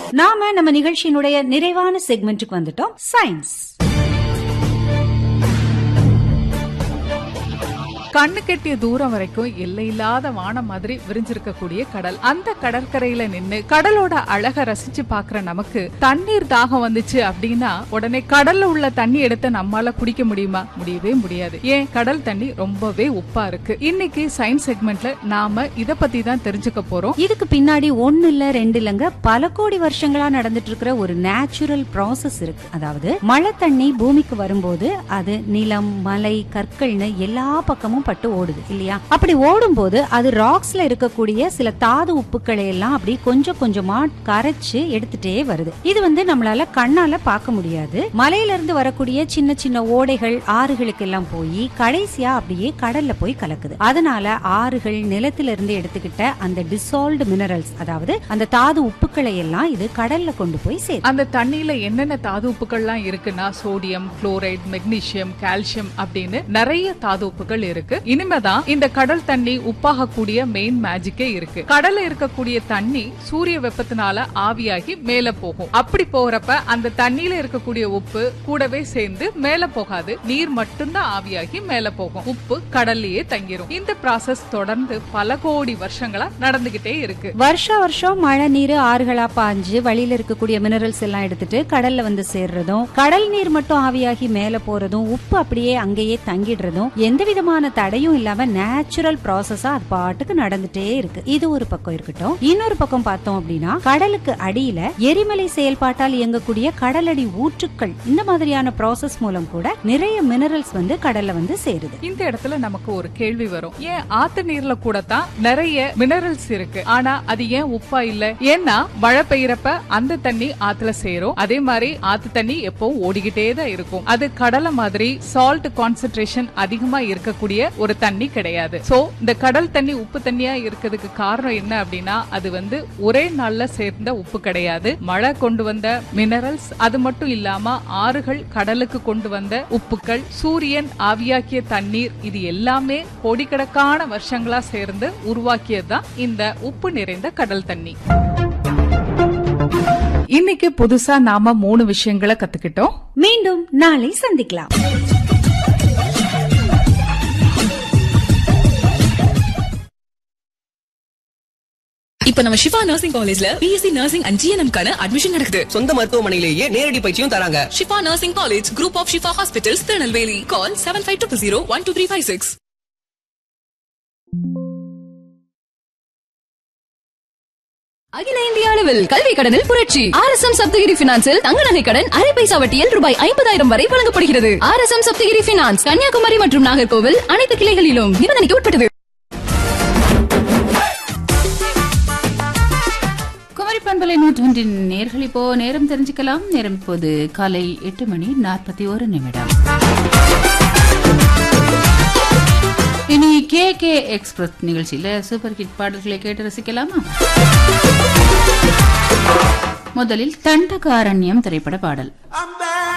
நாம நம்ம நிகழ்ச்சியினுடைய நிறைவான செக்மெண்ட்டுக்கு வந்துட்டோம் சயின்ஸ் கண்ணு கெட்டிய தூரம் வரைக்கும் எல்லையில்லாத வானம் மாதிரி விரிஞ்சிருக்கக்கூடிய கடல் அந்த கடற்கரையில நின்னு கடலோட அழக ரசிச்சு பாக்குற நமக்கு தண்ணீர் தாகம் வந்துச்சு அப்படின்னா உடனே கடல்ல உள்ள தண்ணி எடுத்து நம்மால குடிக்க முடியுமா முடியவே முடியாது ஏன் கடல் தண்ணி ரொம்பவே உப்பா இருக்கு இன்னைக்கு சயின்ஸ் செக்மெண்ட்ல நாம இத பத்தி தான் தெரிஞ்சுக்க போறோம் இதுக்கு பின்னாடி ஒண்ணு இல்ல ரெண்டு இல்லங்க பல கோடி வருஷங்களா நடந்துட்டு இருக்கிற ஒரு நேச்சுரல் ப்ராசஸ் இருக்கு அதாவது மழை தண்ணி பூமிக்கு வரும்போது அது நிலம் மலை கற்கள்னு எல்லா பக்கமும் பட்டு ஓடுது இல்லையா அப்படி ஓடும்போது அது ராக்ஸ்ல இருக்கக்கூடிய சில தாது உப்புக்களை எல்லாம் அப்படி கொஞ்சம் கொஞ்சமா கரைச்சு எடுத்துட்டே வருது இது வந்து நம்மளால கண்ணால பார்க்க முடியாது மலையில இருந்து வரக்கூடிய சின்ன சின்ன ஓடைகள் ஆறுகளுக்கு எல்லாம் போய் கடைசியா அப்படியே கடல்ல போய் கலக்குது அதனால ஆறுகள் நிலத்தில இருந்து எடுத்துக்கிட்ட அந்த டிசால்வ்டு மினரல்ஸ் அதாவது அந்த தாது உப்புக்களை எல்லாம் இது கடல்ல கொண்டு போய் சேரும் அந்த தண்ணியில என்னென்ன தாது உப்புகள்லாம் இருக்குன்னா சோடியம் குளோரைட் மெக்னீசியம் கால்சியம் அப்படின்னு நிறைய தாது உப்புகள் இருக்கு இனிமேதான் இந்த கடல் தண்ணி உப்பாகக்கூடிய மெயின் மேஜிக்கே இருக்கு கடல்ல இருக்கக்கூடிய தண்ணி சூரிய வெப்பத்தினால ஆவியாகி மேல போகும் அப்படி போறப்ப அந்த தண்ணியில இருக்கக்கூடிய உப்பு கூடவே சேர்ந்து மேல போகாது நீர் மட்டும்தான் ஆவியாகி மேல போகும் உப்பு கடல்லயே தங்கிரும் இந்த ப்ராசஸ் தொடர்ந்து பல கோடி வருஷங்களா நடந்துகிட்டே இருக்கு வருஷா வருஷம் மழை நீர் ஆறுகளா பாஞ்சு வழியில இருக்கக்கூடிய மினரல்ஸ் எல்லாம் எடுத்துட்டு கடல்ல வந்து சேர்றதும் கடல் நீர் மட்டும் ஆவியாகி மேல போறதும் உப்பு அப்படியே அங்கேயே தங்கிடுறதும் எந்த விதமான தடையும் இல்லாம நேச்சுரல் ப்ராசஸா அது பாட்டுக்கு நடந்துட்டே இருக்கு இது ஒரு பக்கம் இருக்கட்டும் இன்னொரு பக்கம் பார்த்தோம் அப்படின்னா கடலுக்கு அடியில எரிமலை செயல்பாட்டால் இயங்கக்கூடிய கடலடி ஊற்றுக்கள் இந்த மாதிரியான ப்ராசஸ் மூலம் கூட நிறைய மினரல்ஸ் வந்து கடல்ல வந்து சேருது இந்த இடத்துல நமக்கு ஒரு கேள்வி வரும் ஏன் ஆத்து நீர்ல கூட தான் நிறைய மினரல்ஸ் இருக்கு ஆனா அது ஏன் உப்பா இல்ல ஏன்னா மழை பெய்யறப்ப அந்த தண்ணி ஆத்துல சேரும் அதே மாதிரி ஆத்து தண்ணி எப்பவும் ஓடிக்கிட்டே தான் இருக்கும் அது கடலை மாதிரி சால்ட் கான்சென்ட்ரேஷன் அதிகமா இருக்கக்கூடிய ஒரு தண்ணி கிடையாது சோ இந்த கடல் தண்ணி உப்பு தண்ணியா இருக்கிறதுக்கு காரணம் என்ன அப்படின்னா அது வந்து ஒரே நாள்ல சேர்ந்த உப்பு கிடையாது மழை கொண்டு வந்த மினரல்ஸ் அது மட்டும் இல்லாம ஆறுகள் கடலுக்கு கொண்டு வந்த உப்புக்கள் சூரியன் ஆவியாக்கிய தண்ணீர் இது எல்லாமே கோடிக்கணக்கான வருஷங்களா சேர்ந்து உருவாக்கியதுதான் இந்த உப்பு நிறைந்த கடல் தண்ணி இன்னைக்கு புதுசா நாம மூணு விஷயங்களை கத்துக்கிட்டோம் மீண்டும் நாளை சந்திக்கலாம் இப்ப நம்ம ஷிஃபா நர்சிங் காலேஜ்ல பிஎஸ்சி நர்சிங் அண்ட் ஜிஎன்எம் கான அட்மிஷன் நடக்குது சொந்த மருத்துவமனையிலேயே நேரடி பயிற்சியும் தராங்க Shifa nursing college group of Shifa hospitals Tirunelveli call seven five two zero one two three five six அகில இந்திய அளவில் கல்வி கடனில் புரட்சி ஆர் எஸ் எம் சப்தகிரி பினான்சில் தங்க நகை கடன் அரை பைசா வட்டியில் ரூபாய் ஐம்பதாயிரம் வரை வழங்கப்படுகிறது R S M Saptagiri finance Kanyakumari மற்றும் நாகர்கோவில் அனைத்து கிளைகளிலும் நிபந்தனைக்கு உட்பட்டது குமரி பண்பலை நூற்றொன்றின் நேர்கள் இப்போ நேரம் தெரிஞ்சுக்கலாம் நேரம் இப்போது காலை எட்டு மணி நாற்பத்தி ஒரு நிமிடம் இனி கே கே எக்ஸ்பிரஸ் நிகழ்ச்சியில சூப்பர் ஹிட் பாடல்களை கேட்டு ரசிக்கலாமா முதலில் தண்டகாரண்யம் திரைப்பட பாடல் I'm back.